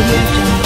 audio jungle.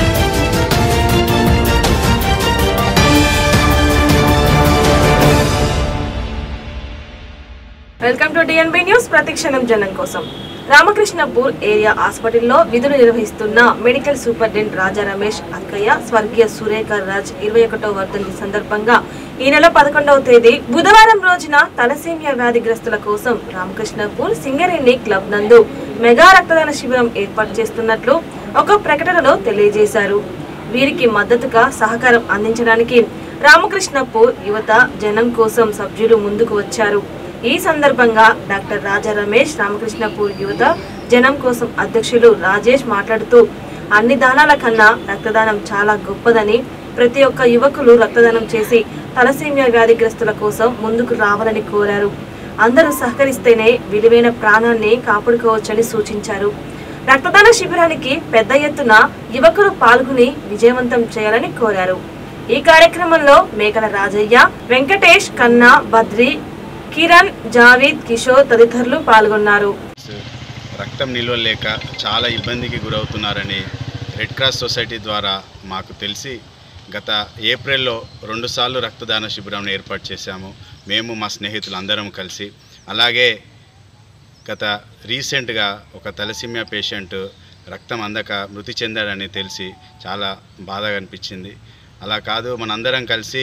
Welcome to DNB news ప్రతిక్షణం జనం కోసం రామకృష్ణపూర్ ఏరియా హాస్పిటల్లో విధులు నిర్వహిస్తున్న మెడికల్ సూపరింటెండెంట్ రాజా రమేష్ అక్కయ్య స్వర్గీయ సురేఖర్ రాజ్ ఇరవై ఒకటో వర్ధంతి సందర్భంగా ఈ నెల పదకొండవ తేదీ బుధవారం రోజున తలసేమియా వ్యాధిగ్రస్తుల కోసం రామకృష్ణపూర్ సింగరేణి క్లబ్ నందు మెగా రక్తదాన శిబిరం ఏర్పాటు చేస్తున్నట్లు ఒక ప్రకటనలో తెలియజేశారు వీరికి మద్దతుగా సహకారం అందించడానికి రామకృష్ణపూర్ యువత జనం కోసం సభ్యులు ముందుకు వచ్చారు ఈ సందర్భంగా డాక్టర్ రాజా రమేష్ రామకృష్ణపూర్ యువత జనం కోసం అధ్యక్షులు రాజేష్ మాట్లాడుతూ అన్ని దానాల కన్నా రక్తదానం చాలా గొప్పదని ప్రతి ఒక్క యువకులు రక్తదానం చేసి తలసేమియా వ్యాధిగ్రస్తుల కోసం ముందుకు రావాలని కోరారు అందరూ సహకరిస్తేనే విలువైన ప్రాణాన్ని కాపాడుకోవచ్చని సూచించారు రక్తదాన శిబిరానికి పెద్ద ఎత్తున యువకులు పాల్గొని విజయవంతం చేయాలని కోరారు ఈ కార్యక్రమంలో మేకల రాజయ్య వెంకటేష్ కన్నా బద్రి కిరణ్ జావీద్ కిషోర్ తదితరులు పాల్గొన్నారు రక్తం నిల్వ లేక చాలా ఇబ్బందికి గురవుతున్నారని రెడ్ క్రాస్ సొసైటీ ద్వారా మాకు తెలిసి గత ఏప్రిల్లో రెండుసార్లు రక్తదాన శిబిరం ఏర్పాటు చేశాము మేము మా స్నేహితులు అందరం కలిసి అలాగే గత రీసెంట్గా ఒక తలసిమియా పేషెంట్ రక్తం అందక మృతి చెందాడని తెలిసి చాలా బాధగా అనిపించింది అలా కాదు మనందరం కలిసి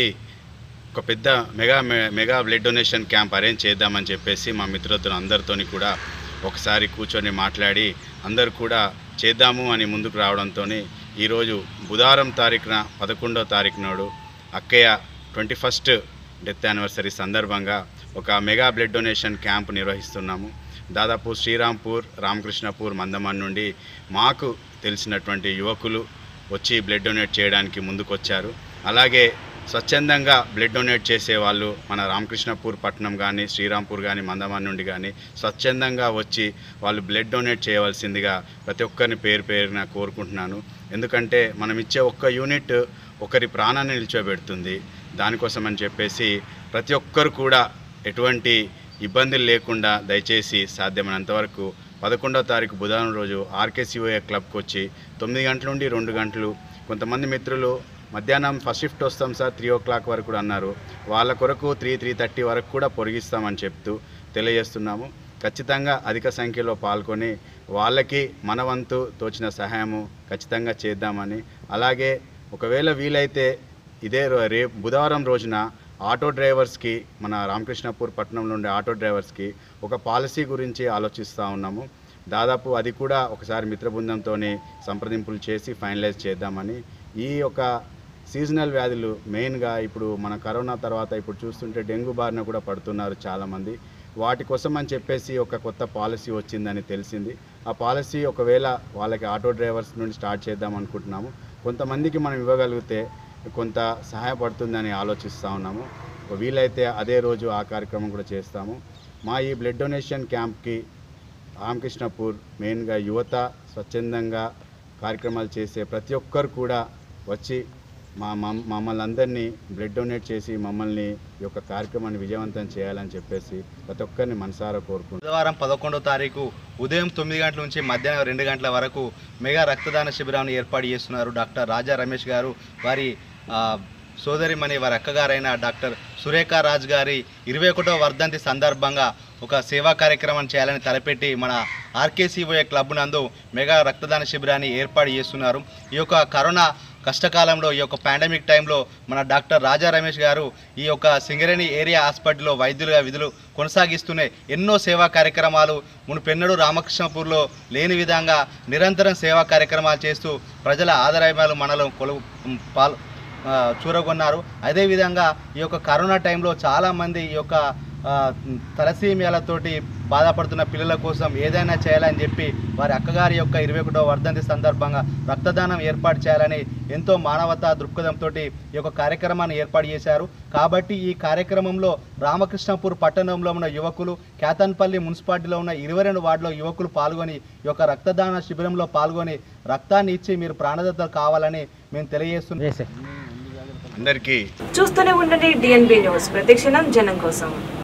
ఒక పెద్ద మెగా మె- mega blood donation camp arrange చేద్దామని చెప్పేసి మా మిత్రులతో అందరితోని కూడా ఒకసారి కూర్చొని మాట్లాడి అందరు కూడా చేద్దాము అని ముందుకు రావడంతో ఈరోజు బుధవారం తారీఖున పదకొండో తారీఖు నాడు అక్కయ్య ట్వంటీ ఫస్ట్ డెత్ యానివర్సరీ సందర్భంగా ఒక మెగా బ్లడ్ డొనేషన్ క్యాంప్ నిర్వహిస్తున్నాము దాదాపు శ్రీరాంపూర్ రామకృష్ణపూర్ మందమాన్ నుండి మాకు తెలిసినటువంటి యువకులు వచ్చి బ్లడ్ డొనేట్ చేయడానికి ముందుకొచ్చారు అలాగే స్వచ్ఛందంగా బ్లడ్ డొనేట్ చేసే వాళ్ళు మన రామకృష్ణపూర్ పట్టణం కానీ శ్రీరాంపూర్ కానీ మందమాన్ నుండి కానీ స్వచ్ఛందంగా వచ్చి వాళ్ళు బ్లడ్ డొనేట్ చేయవలసిందిగా ప్రతి ఒక్కరిని పేరు పేరున కోరుకుంటున్నాను ఎందుకంటే మనం ఇచ్చే ఒక్క యూనిట్ ఒకరి ప్రాణాన్ని నిల్చోబెడుతుంది దానికోసం అని చెప్పేసి ప్రతి ఒక్కరు కూడా ఎటువంటి ఇబ్బందులు లేకుండా దయచేసి సాధ్యమైనంత వరకు పదకొండో తారీఖు బుధవారం రోజు ఆర్కేసీఓఏ క్లబ్కి వచ్చి తొమ్మిది గంటల నుండి రెండు గంటలు కొంతమంది మిత్రులు మధ్యాహ్నం ఫస్ట్ షిఫ్ట్ వస్తాం సార్ త్రీ ఓ క్లాక్ వరకు కూడా అన్నారు వాళ్ళ కొరకు త్రీ త్రీ థర్టీ వరకు కూడా పొడిగిస్తామని చెప్తూ తెలియజేస్తున్నాము ఖచ్చితంగా అధిక సంఖ్యలో పాల్గొని వాళ్ళకి మన వంతు తోచిన సహాయము ఖచ్చితంగా చేద్దామని అలాగే ఒకవేళ వీలైతే ఇదే రో- రేపు బుధవారం రోజున ఆటో డ్రైవర్స్కి మన రామకృష్ణపూర్ పట్టణంలో ఉండే ఆటో డ్రైవర్స్కి ఒక పాలసీ గురించి ఆలోచిస్తూ ఉన్నాము దాదాపు అది కూడా ఒకసారి మిత్ర బృందంతో సంప్రదింపులు చేసి ఫైనలైజ్ చేద్దామని ఈ యొక్క సీజనల్ వ్యాధులు మెయిన్గా ఇప్పుడు మన కరోనా తర్వాత ఇప్పుడు చూస్తుంటే డెంగ్యూ బారిన కూడా పడుతున్నారు చాలామంది వాటి కోసం అని చెప్పేసి ఒక కొత్త పాలసీ వచ్చిందని తెలిసింది ఆ పాలసీ ఒకవేళ వాళ్ళకి ఆటో డ్రైవర్స్ నుండి స్టార్ట్ చేద్దాం అనుకుంటున్నాము కొంతమందికి మనం ఇవ్వగలిగితే కొంత సహాయపడుతుందని ఆలోచిస్తూ ఉన్నాము వీలైతే అదే రోజు ఆ కార్యక్రమం కూడా చేస్తాము మా ఈ బ్లడ్ డొనేషన్ క్యాంప్కి రామకృష్ణపూర్ మెయిన్గా యువత స్వచ్ఛందంగా కార్యక్రమాలు చేసే ప్రతి ఒక్కరు కూడా వచ్చి మా మమ్- మమ్మల్ని అందరినీ బ్లడ్ డొనేట్ చేసి మమ్మల్ని ఈ యొక్క కార్యక్రమాన్ని విజయవంతం చేయాలని చెప్పేసి ప్రతి ఒక్కరిని మనసారా కోరుకుంటున్నాను బుధవారం పదకొండో తారీఖు ఉదయం తొమ్మిది గంటల నుంచి మధ్యాహ్నం రెండు గంటల వరకు మెగా రక్తదాన శిబిరాన్ని ఏర్పాటు చేస్తున్నారు డాక్టర్ రాజా రమేష్ గారు వారి ఆ, సోదరిమణి వారి అక్కగారైన డాక్టర్ సురేఖ రాజ్ గారి ఇరవై ఒకటో వర్ధంతి సందర్భంగా ఒక సేవా కార్యక్రమం చేయాలని తలపెట్టి మన ఆర్కేసీఓఏ క్లబ్ నందు మెగా రక్తదాన శిబిరాన్ని ఏర్పాటు చేస్తున్నారు ఈ యొక్క కరోనా కష్టకాలంలో ఈ యొక్క పాండమిక్ టైంలో మన డాక్టర్ రాజా రమేష్ గారు ఈ యొక్క సింగరేణి ఏరియా హాస్పిటల్లో వైద్యులుగా విధులు కొనసాగిస్తూనే ఎన్నో సేవా కార్యక్రమాలు మునుపెన్నడూ రామకృష్ణపూర్లో లేని విధంగా నిరంతరం సేవా కార్యక్రమాలు చేస్తూ ప్రజల ఆదరాయమాలు మనలో కొలు పాల్ ఆ, చూరగొన్నారు అదేవిధంగా ఈ యొక్క కరోనా టైంలో చాలామంది ఈ యొక్క ఆ, తలసీమియాలతోటి బాధపడుతున్న పిల్లల కోసం ఏదైనా చేయాలని చెప్పి వారి అక్కగారి యొక్క ఇరవై ఒకటో వర్ధంతి సందర్భంగా రక్తదానం ఏర్పాటు చేయాలని ఎంతో మానవతా దృక్పథంతో ఈ యొక్క కార్యక్రమాన్ని ఏర్పాటు చేశారు కాబట్టి ఈ కార్యక్రమంలో రామకృష్ణపూర్ పట్టణంలో ఉన్న యువకులు కేతన్పల్లి మున్సిపాలిటీలో ఉన్న ఇరవై రెండు వార్డులో యువకులు పాల్గొని ఈ యొక్క రక్తదాన శిబిరంలో పాల్గొని రక్తాన్ని ఇచ్చి మీరు ప్రాణదత్త కావాలని మేము తెలియజేస్తున్నాం అందరికీ చూస్తూనే ఉండండి డిఎన్బి న్యూస్ ప్రతిక్షణం జనం కోసం